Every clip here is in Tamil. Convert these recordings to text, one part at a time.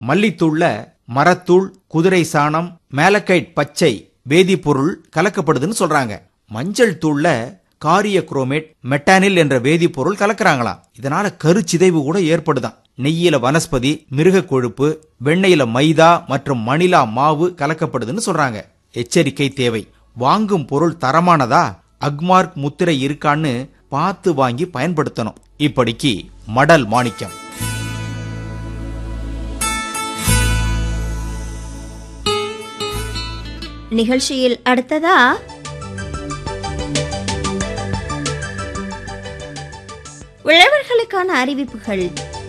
மல்லித்தூள்ல மரத்தூள் குதிரை சாணம் மேலக்கைட் பச்சை வேதிப்பொருள் கலக்கப்படுதுன்னு சொல்றாங்க மஞ்சள் தூள்ல காரிய குரோமேட் மெட்டானில் என்ற வேதிப்பொருள் கலக்கறாங்களாம் இதனால கருச்சிதைவு கூட ஏற்படுதாம் நெய்யில வனஸ்பதி மிருக கொழுப்பு வெண்ணெயில மைதா மற்றும் மணிலா மாவு கலக்கப்படுதுன்னு சொல்றாங்க எச்சரிக்கை தேவை வாங்கும் பொருள் தரமானதா அக்மார்க் முத்திரை இருக்கான்னு பார்த்து வாங்கி பயன்படுத்தணும் இப்படிக்கு மடல் மாணிக்கம் நிகழ்ச்சியில் அடுத்ததா உழவர்களுக்கான அறிவிப்புகள்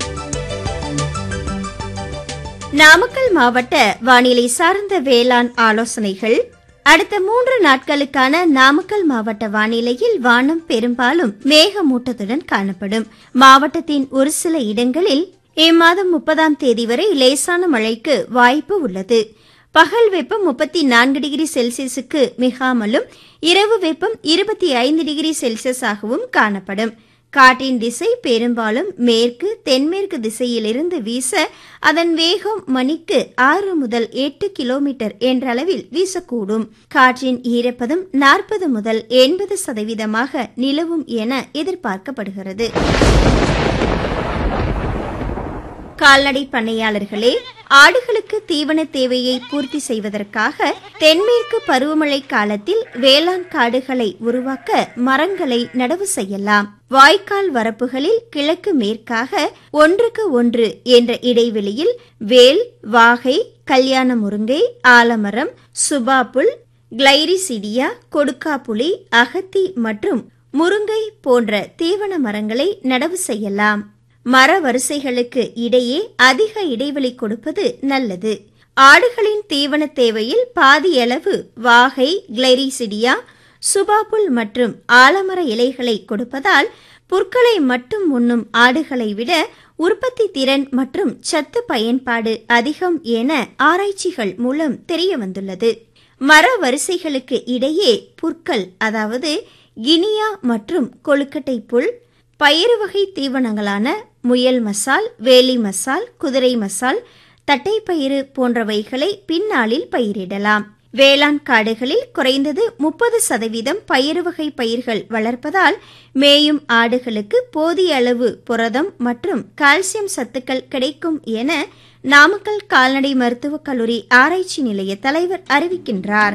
நாமக்கல் மாவட்ட வானிலை சார்ந்த வேளாண் ஆலோசனைகள் அடுத்த மூன்று நாட்களுக்கான நாமக்கல் மாவட்ட வானிலையில் வானம் பெரும்பாலும் மேகமூட்டத்துடன் காணப்படும் மாவட்டத்தின் ஒரு சில இடங்களில் இம்மாதம் முப்பதாம் தேதி வரை லேசான மழைக்கு வாய்ப்பு உள்ளது பகல் வெப்பம் முப்பத்தி நான்கு டிகிரி செல்சியஸுக்கு மிகாமலும் இரவு வெப்பம் இருபத்தி ஐந்து டிகிரி செல்சியஸாகவும் காணப்படும் காற்றின் திசை பெரும்பாலும் மேற்கு தென்மேற்கு திசையிலிருந்து வீச அதன் வேகம் மணிக்கு ஆறு முதல் எட்டு கிலோமீட்டர் என்ற அளவில் வீசக்கூடும் காற்றின் ஈரப்பதம் நாற்பது முதல் எண்பது சதவீதமாக நிலவும் என எதிர்பார்க்கப்படுகிறது கால்நடை பண்ணையாளர்களே ஆடுகளுக்கு தீவன தேவையை பூர்த்தி செய்வதற்காக தென்மேற்கு பருவமழை காலத்தில் வேளாண் காடுகளை உருவாக்க மரங்களை நடவு செய்யலாம் வாய்க்கால் வரப்புகளில் கிழக்கு மேற்காக ஒன்றுக்கு ஒன்று என்ற இடைவெளியில் வேல் வாகை கல்யாண முருங்கை ஆலமரம் சுபாப்புல் கிளைரிசிடியா கொடுக்காப்புளி அகத்தி மற்றும் முருங்கை போன்ற தீவன மரங்களை நடவு செய்யலாம் மர வரிசைகளுக்கு இடையே அதிக இடைவெளி கொடுப்பது நல்லது ஆடுகளின் தீவன தேவையில் பாதியளவு வாகை கிளைரிசிடியா சுபாப்புல் மற்றும் ஆலமர இலைகளை கொடுப்பதால் புற்களை மட்டும் உண்ணும் ஆடுகளை விட உற்பத்தி திறன் மற்றும் சத்து பயன்பாடு அதிகம் என ஆராய்ச்சிகள் மூலம் தெரிய வந்துள்ளது மர வரிசைகளுக்கு இடையே புற்கள் அதாவது கினியா மற்றும் கொழுக்கட்டை புல் பயிறு வகை தீவனங்களான முயல் மசால் வேலி மசால் குதிரை மசால் தட்டைப்பயிறு போன்றவைகளை பின்னாளில் பயிரிடலாம் வேளாண் காடுகளில் குறைந்தது முப்பது சதவீதம் பயிறு வகை பயிர்கள் வளர்ப்பதால் மேயும் ஆடுகளுக்கு போதிய அளவு புரதம் மற்றும் கால்சியம் சத்துக்கள் கிடைக்கும் என நாமக்கல் கால்நடை மருத்துவக் கல்லூரி ஆராய்ச்சி நிலைய தலைவர் அறிவிக்கின்றார்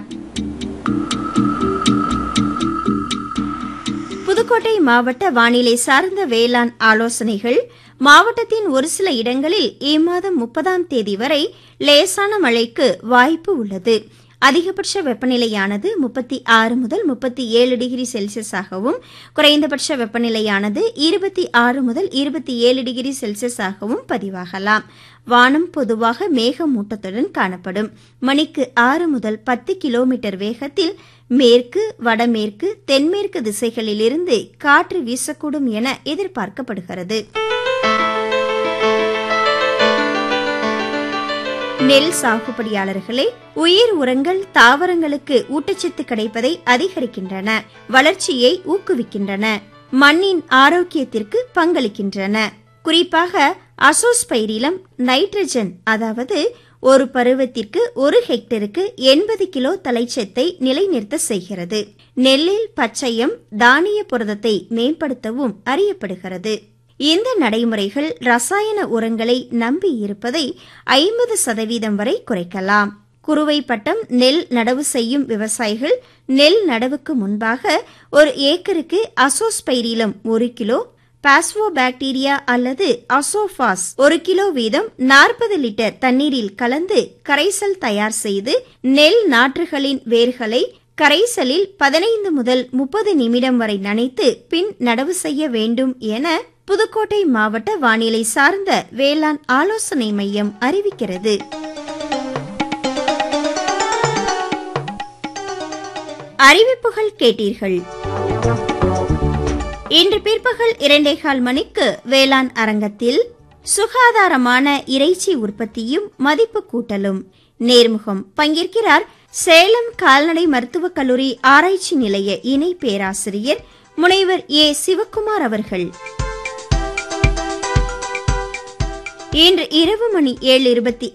புதுக்கோட்டை மாவட்ட வானிலை சார்ந்த வேளாண் ஆலோசனைகள் மாவட்டத்தின் ஒரு சில இடங்களில் இம்மாதம் முப்பதாம் தேதி வரை லேசான மழைக்கு வாய்ப்பு உள்ளது அதிகபட்ச வெப்பநிலையானது முப்பத்தி ஆறு முதல் முப்பத்தி ஏழு டிகிரி செல்சியஸாகவும் குறைந்தபட்ச வெப்பநிலையானது இருபத்தி ஆறு முதல் இருபத்தி ஏழு டிகிரி செல்சியஸாகவும் பதிவாகலாம் வானம் பொதுவாக மேகமூட்டத்துடன் காணப்படும் மணிக்கு ஆறு முதல் பத்து கிலோமீட்டர் வேகத்தில் மேற்கு வடமேற்கு தென்மேற்கு திசைகளிலிருந்து காற்று வீசக்கூடும் என எதிர்பார்க்கப்படுகிறது நெல் சாகுபடியாளர்களே உயிர் உரங்கள் தாவரங்களுக்கு ஊட்டச்சத்து கிடைப்பதை அதிகரிக்கின்றன வளர்ச்சியை ஊக்குவிக்கின்றன மண்ணின் ஆரோக்கியத்திற்கு பங்களிக்கின்றன குறிப்பாக அசோஸ்பைரிலம் நைட்ரஜன் அதாவது ஒரு பருவத்திற்கு ஒரு ஹெக்டருக்கு எண்பது கிலோ தலைச்சத்தை நிலைநிறுத்த செய்கிறது நெல்லில் பச்சையம் தானிய புரதத்தை மேம்படுத்தவும் அறியப்படுகிறது இந்த நடைமுறைகள் ரசாயன உரங்களை நம்பி இருப்பதை ஐம்பது சதவீதம் வரை குறைக்கலாம் குறுவை பட்டம் நெல் நடவு செய்யும் விவசாயிகள் நெல் நடவுக்கு முன்பாக ஒரு ஏக்கருக்கு அசோஸ்பைரிலம் ஒரு கிலோ பாஸ்வோபாக்டீரியா அல்லது அசோபாஸ் ஒரு கிலோ வீதம் நாற்பது லிட்டர் தண்ணீரில் கலந்து கரைசல் தயார் செய்து நெல் நாற்றுகளின் வேர்களை கரைசலில் பதினைந்து முதல் முப்பது நிமிடம் வரை நனைத்து பின் நடவு செய்ய வேண்டும் என புதுக்கோட்டை மாவட்ட வானிலை சார்ந்த வேளாண் ஆலோசனை மையம் அறிவிக்கிறது அறிவிப்புகள் கேட்டீர்கள் இன்று பிற்பகல் இரண்டேகால் மணிக்கு வேளாண் அரங்கத்தில் சுகாதாரமான இறைச்சி உற்பத்தியும் மதிப்பு கூட்டலும் நேர்முகம் பங்கேற்கிறார் சேலம் கால்நடை மருத்துவக் கல்லூரி ஆராய்ச்சி நிலைய இணை பேராசிரியர் முனைவர் ஏ சிவக்குமார் அவர்கள் இன்று இரவு மணி ஏழு இருபத்தி